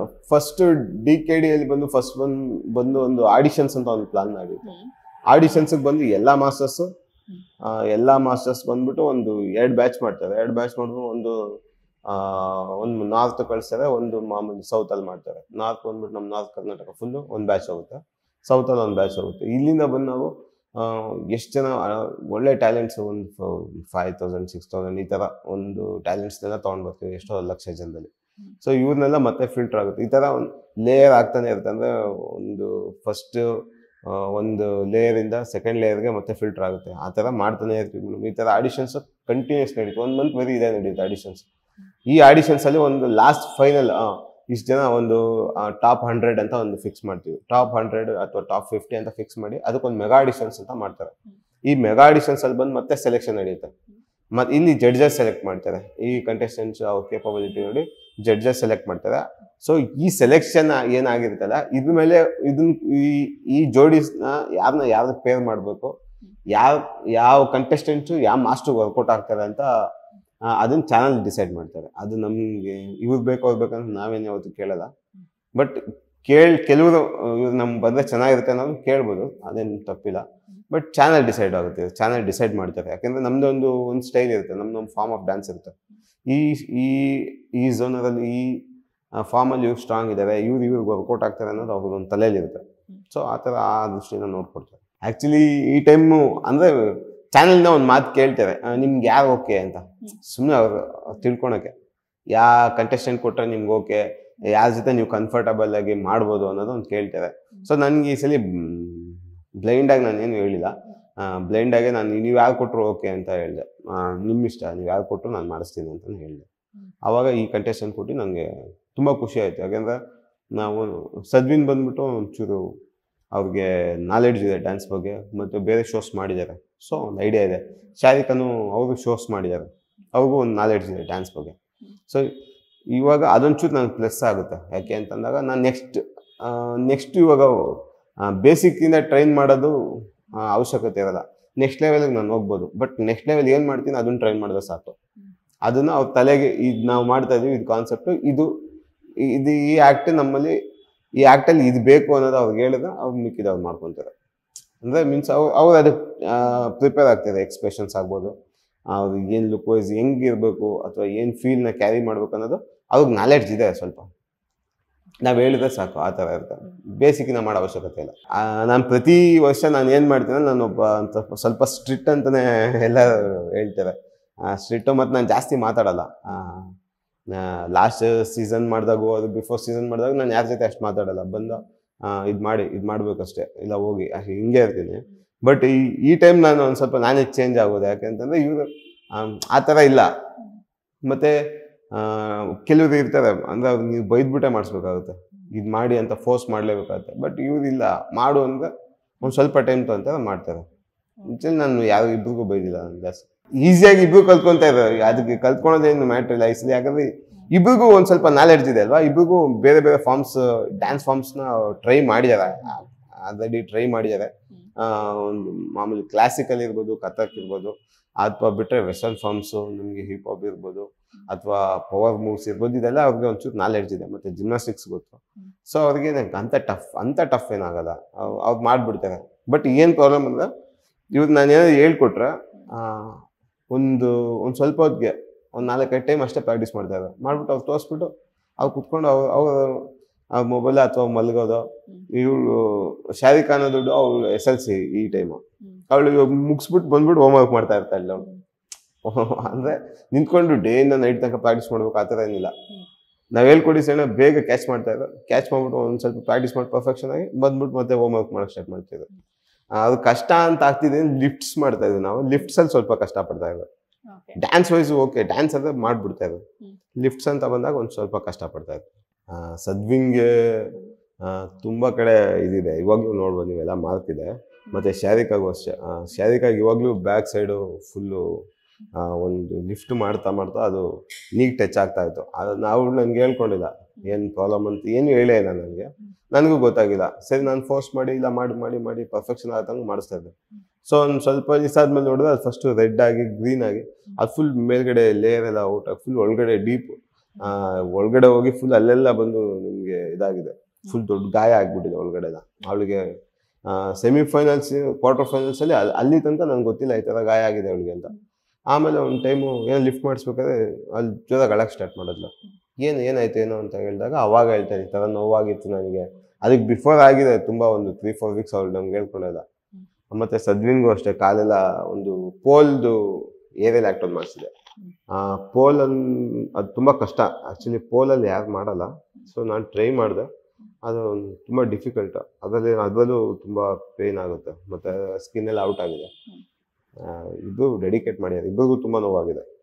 First D K ಡಿಯಲ್ಲಿ ಬಂದು first ಬಂದು ಬಂದು ಒಂದು ಆಡಿಷನ್ಸ್ ಅಂತ ಒಂದು ಪ್ಲಾನ್ ಮಾಡಿದ್ವಿ ಆಡಿಷನ್ಸ್ ಬಂದು ಎಲ್ಲಾ ಮಾಸ್ಟರ್ಸ್ ಎಲ್ಲಾ ಮಾಸ್ಟರ್ಸ್ ಬಂದ್ಬಿಟ್ಟು ಒಂದು ಎರಡು ಬ್ಯಾಚ್ ಮಾಡ್ತಾರೆ ಎರಡು ಬ್ಯಾಚ್ ಮಾಡಿದ್ರು ಒಂದು ಆ, ಒಂದು ನಾರ್ತ್ ಕಳಿಸ್ತಾರೆ ಒಂದು ಮಾಮೂಲಿ ಸೌತ್ ಅಲ್ಲಿ ಮಾಡ್ತಾರೆ ನಾರ್ತ್ ಬಂದ್ಬಿಟ್ಟು ನಮ್ಮ ನಾರ್ತ್ ಕರ್ನಾಟಕ ಫುಲ್ಲು ಒಂದು ಬ್ಯಾಚ್ ಹೋಗುತ್ತೆ ಸೌತ್ ಅಲ್ಲಿ ಒಂದು ಬ್ಯಾಚ್ ಹೋಗುತ್ತೆ ಇಲ್ಲಿಂದ ಬಂದು ನಾವು ಎಷ್ಟು ಜನ ಆ, ಒಳ್ಳೆ ಟ್ಯಾಲೆಂಟ್ಸ್ ಒಂದು ಫೈವ್ ತೌಸಂಡ್ ಸಿಕ್ಸ್ ತೌಸಂಡ್ ಈ ಥರ ಒಂದು ಟ್ಯಾಲೆಂಟ್ಸ್ನೆಲ್ಲ ತೊಗೊಂಡು ಬರ್ತೀವಿ ಎಷ್ಟೋ ಲಕ್ಷ ಜನದಲ್ಲಿ ಸೊ ಇವ್ರನ್ನೆಲ್ಲ ಮತ್ತೆ ಫಿಲ್ಟರ್ ಆಗುತ್ತೆ ಈ ಥರ ಒಂದು ಲೇಯರ್ ಆಗ್ತಾನೆ ಇರುತ್ತೆ ಅಂದರೆ ಒಂದು ಫಸ್ಟ್ ಒಂದು ಲೇಯರಿಂದ ಸೆಕೆಂಡ್ ಲೇಯರ್ಗೆ ಮತ್ತೆ ಫಿಲ್ಟರ್ ಆಗುತ್ತೆ ಆ ಥರ ಮಾಡ್ತಾನೆ ಇರ್ತೀವಿ ಮೇಡಮ್ ಈ ಥರ ಆಡಿಷನ್ಸ್ ಕಂಟಿನ್ಯೂಸ್ ನಡೀತು ಒಂದು ಮಂತ್ ಬರೀ ಇದೆ ನಡೀತು ಆಡಿಷನ್ಸ್ ಈ ಆಡಿಷನ್ಸ್ ಅಲ್ಲಿ ಒಂದು ಲಾಸ್ಟ್ ಫೈನಲ್ ಇಷ್ಟು ಜನ ಒಂದು ಟಾಪ್ ಹಂಡ್ರೆಡ್ ಅಂತ ಒಂದು ಫಿಕ್ಸ್ ಮಾಡ್ತೀವಿ ಟಾಪ್ ಹಂಡ್ರೆಡ್ ಅಥವಾ ಟಾಪ್ ಫಿಫ್ಟಿ ಅಂತ ಫಿಕ್ಸ್ ಮಾಡಿ ಅದಕ್ಕೊಂದು ಮೆಗಾ ಆಡಿಷನ್ಸ್ ಅಂತ ಮಾಡ್ತಾರೆ ಈ ಮೆಗಾ ಆಡಿಷನ್ಸ್ ಅಲ್ಲಿ ಬಂದು ಮತ್ತೆ ಸೆಲೆಕ್ಷನ್ ನಡೆಯುತ್ತೆ ಮತ್ತೆ ಇಲ್ಲಿ ಜಡ್ಜಸ್ ಸೆಲೆಕ್ಟ್ ಮಾಡ್ತಾರೆ ಈ ಕಂಟೆಸ್ಟೆಂಟ್ಸ್ ಅವ್ರ ಕೇಪಬಿಲಿಟಿ ನೋಡಿ ಜಡ್ಜಸ್ ಸೆಲೆಕ್ಟ್ ಮಾಡ್ತಾರೆ ಸೊ ಈ ಸೆಲೆಕ್ಷನ್ ಏನಾಗಿರುತ್ತಲ್ಲ ಇದ್ರ ಮೇಲೆ ಇದನ್ನ ಈ ಈ ಜೋಡಿಸ್ನ ಯಾರನ್ನ ಯಾವ್ದು ಪೇರ್ ಮಾಡಬೇಕು ಯಾವ ಯಾವ ಕಂಟೆಸ್ಟೆಂಟ್ಸು ಯಾವ ಮಾಸ್ಟರ್ ವರ್ಕೌಟ್ ಆಗ್ತಾರೆ ಅಂತ ಆ, ಅದನ್ನ ಚಾನಲ್ ಡಿಸೈಡ್ ಮಾಡ್ತಾರೆ ಅದು ನಮಗೆ ಇವ್ರು ಬೇಕು ಅವ್ರು ಬೇಕಂತ ನಾವೇನು ಯಾವತ್ತು ಕೇಳಲ್ಲ ಬಟ್ ಕೇಳ್ ಕೆಲವರು ಇವ್ರು ನಮ್ಗೆ ಬಂದ್ರೆ ಚೆನ್ನಾಗಿರುತ್ತೆ ಅನ್ನೋದು ಕೇಳ್ಬೋದು ಅದೇನು ತಪ್ಪಿಲ್ಲ ಬಟ್ ಚಾನಲ್ ಡಿಸೈಡ್ ಆಗುತ್ತೆ ಚಾನಲ್ ಡಿಸೈಡ್ ಮಾಡ್ತಾರೆ ಯಾಕಂದ್ರೆ ನಮ್ದು ಒಂದು ಒಂದು ಸ್ಟೈಲ್ ಇರುತ್ತೆ ನಮ್ದು ಒಂದು ಫಾರ್ಮ್ ಆಫ್ ಡ್ಯಾನ್ಸ್ ಇರುತ್ತೆ ಈ ಈ ಈ ಝೋನರಲ್ಲಿ ಈ ಫಾರ್ಮಲ್ಲಿ ಇವ್ರು ಸ್ಟ್ರಾಂಗ್ ಇದ್ದಾರೆ ಇವ್ರು ಇವ್ರಿಗೆ ವರ್ಕೌಟ್ ಆಗ್ತಾರೆ ಅನ್ನೋದು ಅವ್ರದ್ದು ಒಂದು ತಲೆಯಲ್ಲಿರುತ್ತೆ ಸೊ ಆ ಥರ ಆ ದೃಷ್ಟಿಯಿಂದ ನೋಡ್ಕೊಡ್ತಾರೆ ಆ್ಯಕ್ಚುಲಿ ಈ ಟೈಮು ಅಂದರೆ ಚಾನಲ್ನ ಒಂದು ಮಾತು ಕೇಳ್ತಾರೆ ಆ, ನಿಮ್ಗೆ ಯಾರು ಓಕೆ ಅಂತ ಸುಮ್ಮನೆ ಅವ್ರು ತಿಳ್ಕೊಳಕ್ಕೆ ಯಾ ಕಂಟೆಸ್ಟೆಂಟ್ ಕೊಟ್ಟರೆ ನಿಮ್ಗೆ ಓಕೆ ಯಾರ ಜೊತೆ ನೀವು ಕಂಫರ್ಟಬಲ್ ಆಗಿ ಮಾಡ್ಬೋದು ಅನ್ನೋದು ಒಂದು ಕೇಳ್ತಾರೆ ಸೊ ನನಗೆ ಈ ಸಲ ಬ್ಲೈಂಡ್ ಆಗಿ ನಾನು ಏನು ಹೇಳಿಲ್ಲ ಬ್ಲೈಂಡ್ ಆಗಿ ನಾನು ನೀವು ಯಾರು ಕೊಟ್ಟರು ಓಕೆ ಅಂತ ಹೇಳಿದೆ ನಿಮ್ಮ ಇಷ್ಟ ನೀವು ಯಾರು ಕೊಟ್ಟರು ನಾನು ಮಾಡಿಸ್ತೀನಿ ಅಂತ ಹೇಳಿದೆ ಆವಾಗ ಈ ಕಂಟೆಸ್ಟೆಂಟ್ ಕೊಟ್ಟು ನನಗೆ ತುಂಬ ಖುಷಿ ಆಯಿತು ಯಾಕೆಂದರೆ ನಾವು ಸದ್ವಿನ್ ಬಂದ್ಬಿಟ್ಟು ಒಂಚೂರು ಅವ್ರಿಗೆ ನಾಲೆಡ್ಜ್ ಇದೆ ಡ್ಯಾನ್ಸ್ ಬಗ್ಗೆ ಮತ್ತು ಬೇರೆ ಶೋಸ್ ಮಾಡಿದ್ದಾರೆ ಸೊ ಒಂದು ಐಡಿಯಾ ಇದೆ ಶಾರಿಕನು ಅವರು ಶೋಸ್ ಮಾಡಿದ್ದಾರೆ ಅವ್ರಿಗೂ ಒಂದು ನಾಲೆಡ್ಜ್ ಇದೆ ಡ್ಯಾನ್ಸ್ ಬಗ್ಗೆ ಸೊ ಇವಾಗ ಅದೊಂಚೂರು ನನಗೆ ಪ್ಲಸ್ ಆಗುತ್ತೆ ಯಾಕೆ ಅಂತಂದಾಗ ನಾನು ನೆಕ್ಸ್ಟ್ ನೆಕ್ಸ್ಟ್ ಇವಾಗ ಬೇಸಿಕ್ಕಿಂದ ಟ್ರೈನ್ ಮಾಡೋದು ಆ, ಅವಶ್ಯಕತೆ ಇರಲ್ಲ ನೆಕ್ಸ್ಟ್ ಲೆವೆಲ್ಗೆ ನಾನು ಹೋಗ್ಬೋದು ಬಟ್ ನೆಕ್ಸ್ಟ್ ಲೆವೆಲ್ ಏನು ಮಾಡ್ತೀನಿ ಅದನ್ನು ಟ್ರೈನ್ ಮಾಡಿದ್ರೆ ಸಾಕು ಅದನ್ನ ಅವ್ರ ತಲೆಗೆ ಇದು ನಾವು ಮಾಡ್ತಾ ಇದೀವಿ ಇದು ಕಾನ್ಸೆಪ್ಟ್ ಇದು ಇದು ಈ ಆ್ಯಕ್ಟ್ ನಮ್ಮಲ್ಲಿ ಈ ಆ್ಯಕ್ಟಲ್ಲಿ ಇದು ಬೇಕು ಅನ್ನೋದು ಅವ್ರಿಗೆ ಹೇಳಿದ್ರೆ ಅವ್ರು ಮಿಕ್ಕಿದ ಅವ್ರು ಮಾಡ್ಕೊತಾರೆ ಅಂದರೆ ಮೀನ್ಸ್ ಅವ್ರು ಅವ್ರು ಅದಕ್ಕೆ ಪ್ರಿಪೇರ್ ಆಗ್ತಾರೆ ಎಕ್ಸ್ಪ್ರೆಷನ್ಸ್ ಆಗ್ಬೋದು ಅವ್ರಿಗೆ ಏನು ಲುಕ್ ವೈಸ್ ಹೆಂಗಿರ್ಬೇಕು ಅಥವಾ ಏನು ಫೀಲ್ನ ಕ್ಯಾರಿ ಮಾಡ್ಬೇಕು ಅನ್ನೋದು ಅವ್ರಿಗೆ ನಾಲೆಡ್ಜ್ ಇದೆ ಸ್ವಲ್ಪ ನಾವು ಹೇಳಿದ್ರೆ ಸಾಕು ಆ ಥರ ಇರ್ತಾರೆ ಬೇಸಿಕ್ನ ಮಾಡೋ ಅವಶ್ಯಕತೆ ಇಲ್ಲ ನಾನು ಪ್ರತಿ ವರ್ಷ ನಾನು ಏನು ಮಾಡ್ತೀನಿ ನಾನು ಒಬ್ಬ ಅಂತ ಸ್ವಲ್ಪ ಸ್ಟ್ರಿಕ್ಟ್ ಅಂತಲೇ ಎಲ್ಲ ಹೇಳ್ತಾರೆ ಸ್ಟ್ರಿಕ್ಟು ಮತ್ತು ನಾನು ಜಾಸ್ತಿ ಮಾತಾಡಲ್ಲ ಲಾಸ್ಟ್ ಸೀಸನ್ ಮಾಡಿದಾಗು ಅದು ಬಿಫೋರ್ ಸೀಸನ್ ಮಾಡಿದಾಗ ನಾನು ಯಾರ ಜೊತೆ ಅಷ್ಟು ಮಾತಾಡಲ್ಲ ಬಂದು ಇದು ಮಾಡಿ ಇದು ಮಾಡ್ಬೇಕಷ್ಟೇ ಇಲ್ಲ ಹೋಗಿ ಅಷ್ಟೇ ಹಿಂಗೆ ಇರ್ತೀನಿ ಬಟ್ ಈ ಈ ಟೈಮ್ ನಾನು ಒಂದು ಸ್ವಲ್ಪ ನಾನೇ ಚೇಂಜ್ ಆಗೋದು ಯಾಕೆಂತಂದ್ರೆ ಇವರು ಆ ಥರ ಇಲ್ಲ ಮತ್ತೆ ಕೆಲವರು ಇರ್ತಾರೆ ಅಂದ್ರೆ ಅವ್ರು ನೀವು ಬೈದ್ಬಿಟ್ಟೆ ಮಾಡಿಸ್ಬೇಕಾಗುತ್ತೆ ಇದು ಮಾಡಿ ಅಂತ ಫೋರ್ಸ್ ಮಾಡಲೇಬೇಕಾಗುತ್ತೆ ಬಟ್ ಇವ್ರು ಇಲ್ಲ ಮಾಡು ಅಂದ್ರೆ ಒಂದು ಸ್ವಲ್ಪ ಟೈಮ್ ತೊಗೊಂತಾರೆ ಮಾಡ್ತಾರೆ ಮುಂಚೆ ನಾನು ಯಾವ ಇಬ್ರಿಗೂ ಬೈದಿಲ್ಲ ನಾನು ಜಾಸ್ತಿ ಈಸಿಯಾಗಿ ಇಬ್ರು ಕಲ್ತ್ಕೊಂತ ಇದ್ದಾರೆ ಅದಕ್ಕೆ ಕಲ್ತ್ಕೊಳೋದೇನು ಮ್ಯಾಟ್ರ್ ಇಲ್ಲ ಈ ಸಲ ಯಾಕಂದ್ರೆ ಇಬ್ರಿಗೂ ಒಂದು ಸ್ವಲ್ಪ ನಾಲೆಡ್ಜ್ ಇದೆ ಅಲ್ವಾ ಇಬ್ರಿಗೂ ಬೇರೆ ಬೇರೆ ಫಾರ್ಮ್ಸ್ ಡ್ಯಾನ್ಸ್ ಫಾರ್ಮ್ಸ್ನ ಟ್ರೈ ಮಾಡಿದ್ದಾರೆ ಆಲ್ರೆಡಿ ಟ್ರೈ ಮಾಡಿದ್ದಾರೆ ಆ, ಒಂದು ಮಾಮೂಲಿ ಕ್ಲಾಸಿಕಲ್ ಇರ್ಬೋದು ಕಥಕ್ ಇರ್ಬೋದು ಅಥವಾ ಬಿಟ್ಟರೆ ವೆಸ್ಟರ್ನ್ ಫಾರ್ಮ್ಸು ನಮಗೆ ಹಿಪ್ ಹಾಪ್ ಇರ್ಬೋದು ಅಥವಾ ಪವರ್ ಮೂವ್ಸ್ ಇರ್ಬೋದು ಇದೆಲ್ಲ ಅವ್ರಿಗೆ ಒಂಚೂರು ನಾಲೆಡ್ಜ್ ಇದೆ ಮತ್ತೆ ಜಿಮ್ನಾಸ್ಟಿಕ್ಸ್ ಗೊತ್ತು ಸೊ ಅವ್ರಿಗೆ ನಂಗೆ ಅಂತ ಟಫ್ ಅಂತ ಟಫ್ ಏನಾಗಲ್ಲ ಅವ್- ಅವ್ರು ಮಾಡ್ಬಿಡ್ತಾರೆ ಬಟ್ ಏನು ಪ್ರಾಬ್ಲಮ್ ಅಂದ್ರೆ ಇವ್ರು ನಾನು ಏನಾದ್ರು ಹೇಳ್ಕೊಟ್ರೆ ಆ, ಒಂದು ಒಂದು ಸ್ವಲ್ಪ ಹೊತ್ತಿಗೆ ಒಂದು ನಾಲ್ಕೈದು ಟೈಮ್ ಅಷ್ಟೇ ಪ್ರಾಕ್ಟೀಸ್ ಮಾಡ್ತಾರೆ ಮಾಡ್ಬಿಟ್ಟು ಅವ್ರು ತೋರಿಸ್ಬಿಟ್ಟು ಅವ್ರು ಕುತ್ಕೊಂಡು ಅವ್ರು ಅವರು ಅವ್ರ ಮೊಬೈಲ್ ಅಥವಾ ಮಲಗೋದು ಇವಳು ಶಾರಿಕ್ ಅನ್ನೋ ದುಡ್ಡು ಅವಳು ಎಸ್ ಎಲ್ ಸಿ ಈ ಟೈಮು ಅವಳು ಇವಾಗ ಮುಗಿಸ್ಬಿಟ್ಟು ಬಂದ್ಬಿಟ್ಟು ಹೋಮ್ ವರ್ಕ್ ಮಾಡ್ತಾ ಇರ್ತಾಳೆ ಅವಳು ಅಂದ್ರೆ ನಿಂತ್ಕೊಂಡು ಡೇ ಇಂದ ನೈಟ್ ತನಕ ಪ್ರಾಕ್ಟೀಸ್ ಮಾಡ್ಬೇಕು ಆ ಥರ ಏನಿಲ್ಲ ನಾವ್ ಹೇಳ್ಕೊಡಿ ಸಣ್ಣ ಬೇಗ ಕ್ಯಾಚ್ ಮಾಡ್ತಾ ಇದ್ರು ಕ್ಯಾಚ್ ಮಾಡ್ಬಿಟ್ಟು ಒಂದ್ ಸ್ವಲ್ಪ ಪ್ರಾಕ್ಟೀಸ್ ಮಾಡಿ ಪರ್ಫೆಕ್ಷನ್ ಆಗಿ ಬಂದ್ಬಿಟ್ಟು ಮತ್ತೆ ಹೋಮ್ ವರ್ಕ್ ಮಾಡಕ್ ಸ್ಟಾರ್ಟ್ ಮಾಡ್ತಿದ್ರು ಆ, ಅದು ಕಷ್ಟ ಅಂತ ಆಗ್ತಿದೆ ಲಿಫ್ಟ್ಸ್ ಮಾಡ್ತಾ ಇದ್ವಿ ನಾವು ಲಿಫ್ಟ್ಸ್ ಅಲ್ಲಿ ಸ್ವಲ್ಪ ಕಷ್ಟ ಪಡ್ತಾ ಇದ್ವಿ okay dance wise okay dance ಅಂದ್ರೆ ಮಾಡ್ಬಿಡ್ತಾ ಇದ್ರು ಹ್ಮ್. ಲಿಫ್ಟ್ಸ್ ಅಂತ ಬಂದಾಗ ಒಂದು ಸ್ವಲ್ಪ ಕಷ್ಟ ಪಡ್ತಾ ಇದ್ರು ಆ, ಸದ್ವಿಂಗ್ಗೆ ಆ, ತುಂಬಾ ಕಡೆ ಇದಿದೆ ಇವಾಗ್ಲೂ ನೋಡ್ಬೋದು ನೀವೆಲ್ಲ ಮಾರ್ಕ್ ಇದೆ ಮತ್ತೆ ಶಾರಿಕಾಗೂ ಅಷ್ಟೇ ಆ, ಶಾರಿಕಾಗ್ ಇವಾಗ್ಲೂ ಬ್ಯಾಕ್ ಸೈಡು ಫುಲ್ಲು ಒಂದು ಲಿಫ್ಟ್ ಮಾಡ್ತಾ ಮಾಡ್ತಾ ಅದು ನೀಗ್ ಟಚ್ ಆಗ್ತಾ ಇತ್ತು ಅದು ನಾವು ನನ್ಗೆ ಹೇಳ್ಕೊಂಡಿಲ್ಲ ಏನು ಪ್ರಾಬ್ಲಮ್ ಅಂತ ಏನು ಹೇಳೇ ಇಲ್ಲ ನನಗೆ ನನಗೂ ಗೊತ್ತಾಗಿಲ್ಲ ಸರಿ ನಾನು ಫೋರ್ಸ್ ಮಾಡಿ ಇಲ್ಲ ಮಾಡಿ ಮಾಡಿ ಮಾಡಿ ಪರ್ಫೆಕ್ಷನ್ ಆಗಂಗೆ ಮಾಡಿಸ್ತಾ ಇದ್ದೆ ಸೊ ಒಂದು ಸ್ವಲ್ಪ ದಿವಸ ಆದ್ಮೇಲೆ ನೋಡಿದ್ರೆ ಅದು ಫಸ್ಟ್ ರೆಡ್ ಆಗಿ ಗ್ರೀನ್ ಆಗಿ ಅದು ಫುಲ್ ಮೇಲ್ಗಡೆ ಲೇಯರ್ ಎಲ್ಲ ಔಟ್ ಆಗಿ ಫುಲ್ ಒಳಗಡೆ ಡೀಪ್ ಆ, ಒಳಗಡೆ ಹೋಗಿ ಫುಲ್ ಅಲ್ಲೆಲ್ಲ ಬಂದು ನಿಮ್ಗೆ ಇದಾಗಿದೆ ಫುಲ್ ದೊಡ್ಡ ಗಾಯ ಆಗ್ಬಿಟ್ಟಿದೆ ಒಳಗಡೆ ಎಲ್ಲ ಅವಳಿಗೆ ಸೆಮಿಫೈನಲ್ಸ್ ಕ್ವಾರ್ಟರ್ ಫೈನಲ್ಸ್ ಅಲ್ಲಿ ಅಲ್- ಅಲ್ಲಿ ತನಕ ನಂಗೆ ಗೊತ್ತಿಲ್ಲ ಈ ತರ ಗಾಯ ಆಗಿದೆ ಅವಳಿಗೆ ಅಂತ ಆಮೇಲೆ ಒಂದು ಟೈಮು ಏನೋ ಲಿಫ್ಟ್ ಮಾಡಿಸ್ಬೇಕಾದ್ರೆ ಅಲ್ಲಿ ಜೋರಾಗಿ ಅಳಕ್ ಸ್ಟಾರ್ಟ್ ಮಾಡಿದ್ಲು ಏನು ಏನಾಯ್ತು ಏನೋ ಅಂತ ಹೇಳಿದಾಗ ಅವಾಗ ಹೇಳ್ತಾರೆ ಈ ಥರ ನೋವಾಗಿತ್ತು ನನಗೆ ಅದಕ್ಕೆ ಬಿಫೋರ್ ಆಗಿದೆ ತುಂಬಾ ಒಂದು ತ್ರೀ ಫೋರ್ ವೀಕ್ಸ್ ಅವ್ಳು ನಮ್ಗೆ ಹೇಳ್ಕೊಂಡಲ್ಲ ಮತ್ತೆ ಸದ್ವಿನ್ಗೂ ಅಷ್ಟೇ ಕಾಲೆಲ್ಲ ಒಂದು ಪೋಲ್ದು ಏರಿಯಲ್ ಆಕ್ಟೋಲ್ ಮಾಡಿಸಿದೆ ಆ ಪೋಲ್ ಅನ್ ಅದು ತುಂಬಾ ಕಷ್ಟ ಆಕ್ಚುಲಿ ಪೋಲಲ್ಲಿ ಯಾರು ಮಾಡಲ್ಲ ಸೊ ನಾನು ಟ್ರೈ ಮಾಡಿದೆ ಅದು ಒಂದು ತುಂಬಾ ಡಿಫಿಕಲ್ಟ್ ಅದರಲ್ಲಿ ಅದರಲ್ಲೂ ತುಂಬಾ ಪೇನ್ ಆಗುತ್ತೆ ಮತ್ತೆ ಸ್ಕಿನ್ ಎಲ್ಲ ಔಟ್ ಆಗಿದೆ ಆ, ಇಬ್ರು ಡೆಡಿಕೇಟ್ ಮಾಡಿದ್ದಾರೆ ಇಬ್ಬರಿಗೂ ತುಂಬಾ ನೋವಾಗಿದೆ